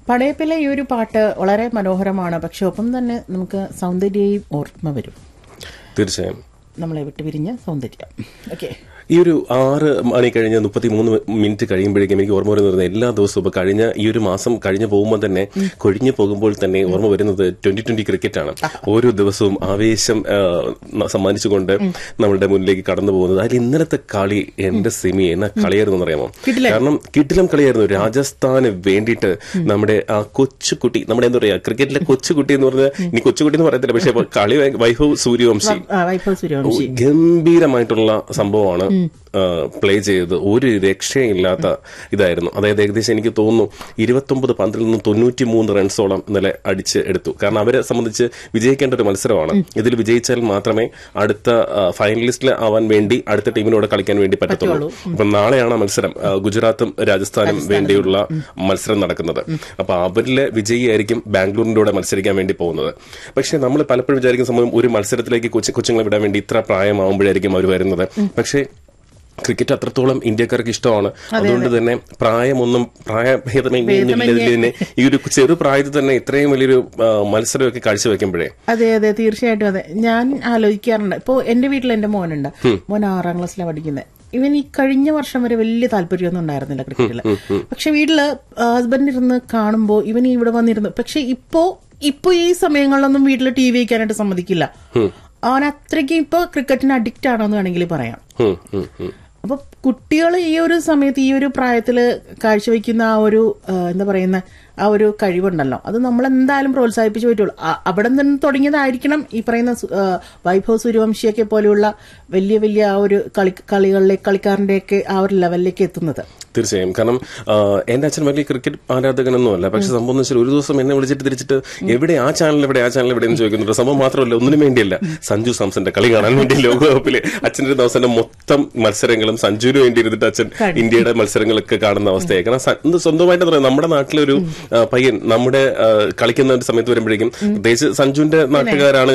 പടയപ്പിലെ ഈ ഒരു പാട്ട് വളരെ മനോഹരമാണ് പക്ഷെ ഒപ്പം തന്നെ നമുക്ക് സൗന്ദര്യയും ഓർമ്മ വരും തീർച്ചയായും നമ്മളെ വിട്ട് പിരിഞ്ഞ സൗന്ദര്യം ഓക്കെ ഈ ഒരു ആറ് മണി കഴിഞ്ഞ് മുപ്പത്തി മൂന്ന് മിനിറ്റ് കഴിയുമ്പോഴേക്കും എനിക്ക് ഓർമ്മ വരുന്നത് എല്ലാ ദിവസവും ഇപ്പൊ കഴിഞ്ഞ ഈ ഒരു മാസം കഴിഞ്ഞു പോകുമ്പോൾ തന്നെ കൊഴിഞ്ഞു പോകുമ്പോൾ തന്നെ ഓർമ്മ വരുന്നത് ട്വന്റി ട്വന്റി ക്രിക്കറ്റ് ആണ് ഓരോ ദിവസവും ആവേശം ആ, ന- സമ്മാനിച്ചുകൊണ്ട് നമ്മളുടെ മുന്നിലേക്ക് കടന്നു പോകുന്നത് അതിൽ ഇന്നലത്തെ കളി എന്റെ സെമി എന്ന കളിയായിരുന്നു എന്നറിയാമോ കാരണം കിട്ടിലം കളിയായിരുന്നു രാജസ്ഥാന് വേണ്ടിയിട്ട് നമ്മുടെ ആ കൊച്ചുകുട്ടി നമ്മുടെ എന്താ പറയാ ക്രിക്കറ്റിലെ കൊച്ചുകുട്ടി എന്ന് പറഞ്ഞാൽ ഇനി കൊച്ചുകുട്ടി എന്ന് പറയത്തില്ല പക്ഷെ ഇപ്പൊ കളി വൈഭവ് സൂര്യവംശി വൈഭവ് സൂര്യവംശി ഗംഭീരമായിട്ടുള്ള സംഭവമാണ് പ്ലേ ചെയ്തത് ഒരു രക്ഷയില്ലാത്ത ഇതായിരുന്നു അതായത് ഏകദേശം എനിക്ക് തോന്നുന്നു ഇരുപത്തൊമ്പത് പന്തിൽ നിന്ന് തൊണ്ണൂറ്റി മൂന്ന് റൺസോളം ഇന്നലെ അടിച്ച് എടുത്തു കാരണം അവരെ സംബന്ധിച്ച് വിജയിക്കേണ്ട ഒരു മത്സരമാണ് ഇതിൽ വിജയിച്ചാൽ മാത്രമേ അടുത്ത ഫൈനലിസ്റ്റിൽ ആവാൻ വേണ്ടി അടുത്ത ടീമിനോട് കളിക്കാൻ വേണ്ടി പറ്റത്തുള്ളൂ അപ്പൊ നാളെയാണ് ആ മത്സരം ആ, ഗുജറാത്തും രാജസ്ഥാനും വേണ്ടിയുള്ള മത്സരം നടക്കുന്നത് അപ്പൊ അവരിലെ വിജയിയായിരിക്കും ബാംഗ്ലൂരിന്റെ കൂടെ മത്സരിക്കാൻ വേണ്ടി പോകുന്നത് പക്ഷെ നമ്മൾ പലപ്പോഴും വിചാരിക്കുന്ന സമയം ഒരു മത്സരത്തിലേക്ക് കൊച്ചു കൊച്ചുങ്ങളെ വിടാൻ വേണ്ടി ഇത്ര പ്രായമാകുമ്പോഴായിരിക്കും അവർ വരുന്നത് പക്ഷേ ക്രിക്കറ്റ് അത്രത്തോളം ഇന്ത്യക്കാർക്ക് ഇഷ്ടമാണ് അതുകൊണ്ട് തന്നെ പ്രായമൊന്നും പ്രായഭേദമന്യേ തന്നെ ഈ ഒരു ചെറു പ്രായത്തിൽ തന്നെ ഇത്രയും വലിയൊരു ആ, മത്സരമൊക്കെ കാഴ്ചവെക്കുമ്പോഴേ അതെ അതെ തീർച്ചയായിട്ടും അതെ ഞാൻ ആലോചിക്കാറുണ്ട് ഇപ്പോ എന്റെ വീട്ടിൽ എന്റെ മോനുണ്ട് മോൻ ആറാം ക്ലാസ്സിലാണ് പഠിക്കുന്നത് ഇവൻ ഈ കഴിഞ്ഞ വർഷം വരെ വലിയ താല്പര്യമൊന്നും ഉണ്ടായിരുന്നില്ല ക്രിക്കറ്റില് പക്ഷെ വീട്ടില് ഹസ്ബൻഡ് ഇരുന്ന് കാണുമ്പോ ഇവൻ ഇവിടെ വന്നിരുന്നു പക്ഷെ ഇപ്പോ ഇപ്പൊ ഈ സമയങ്ങളിലൊന്നും വീട്ടിൽ ടി വി വയ്ക്കാനായിട്ട് സമ്മതിക്കില്ല അവൻ അത്രയ്ക്ക് ഇപ്പൊ ക്രിക്കറ്റിന് അഡിക്റ്റ് ആണെന്ന് വേണമെങ്കിൽ പറയാം ഉം, ഉം, ഉം. അപ്പൊ കുട്ടികൾ ഈ ഒരു സമയത്ത് ഈ ഒരു പ്രായത്തില് കാഴ്ചവെക്കുന്ന ആ ഒരു ആ, എന്താ പറയുന്ന ആ ഒരു കഴിവുണ്ടല്ലോ അത് നമ്മൾ എന്തായാലും പ്രോത്സാഹിപ്പിച്ചു പറ്റുള്ളൂ ആ- അവിടെ നിന്ന് തുടങ്ങിയതായിരിക്കണം ഈ പറയുന്ന സു- ആ, വൈഭവ് സൂര്യവംശിയൊക്കെ പോലെയുള്ള വലിയ വലിയ ആ ഒരു കളി കളികളിലേക്ക് കളിക്കാരന്റെയൊക്കെ ആ ഒരു ലെവലിലേക്ക് എത്തുന്നത് തീർച്ചയായും കാരണം ആ, എന്റെ അച്ഛൻ വലിയ ക്രിക്കറ്റ് ആരാധകനൊന്നും അല്ല പക്ഷെ സംഭവം എന്ന് വെച്ചാൽ ഒരു ദിവസം എന്നെ വിളിച്ചിട്ട് തിരിച്ചിട്ട് എവിടെ ആ ചാനൽ എവിടെ ആ ചാനൽ എവിടെ എന്ന് ചോദിക്കുന്നുണ്ട് സംഭവം മാത്രമല്ല ഒന്നിനും വേണ്ടിയല്ല സഞ്ജു സാംസന്റെ കളി കാണാൻ വേണ്ടി ലോകകപ്പില് അച്ഛൻ്റെ ദിവസം മൊത്തം മത്സരങ്ങളും സഞ്ജുവിന് വേണ്ടി ഇരുന്നിട്ട് അച്ഛൻ ഇന്ത്യയുടെ മത്സരങ്ങളൊക്കെ കാണുന്ന അവസ്ഥയായി കാരണം സ- ഇത് സ്വന്തമായിട്ട് പറയാം നമ്മുടെ നാട്ടിലൊരു ആ, പയ്യൻ നമ്മുടെ ആ, കളിക്കുന്ന ഒരു സമയത്ത് വരുമ്പോഴേക്കും പ്രത്യേകിച്ച് സഞ്ജുവിന്റെ നാട്ടുകാരാണ്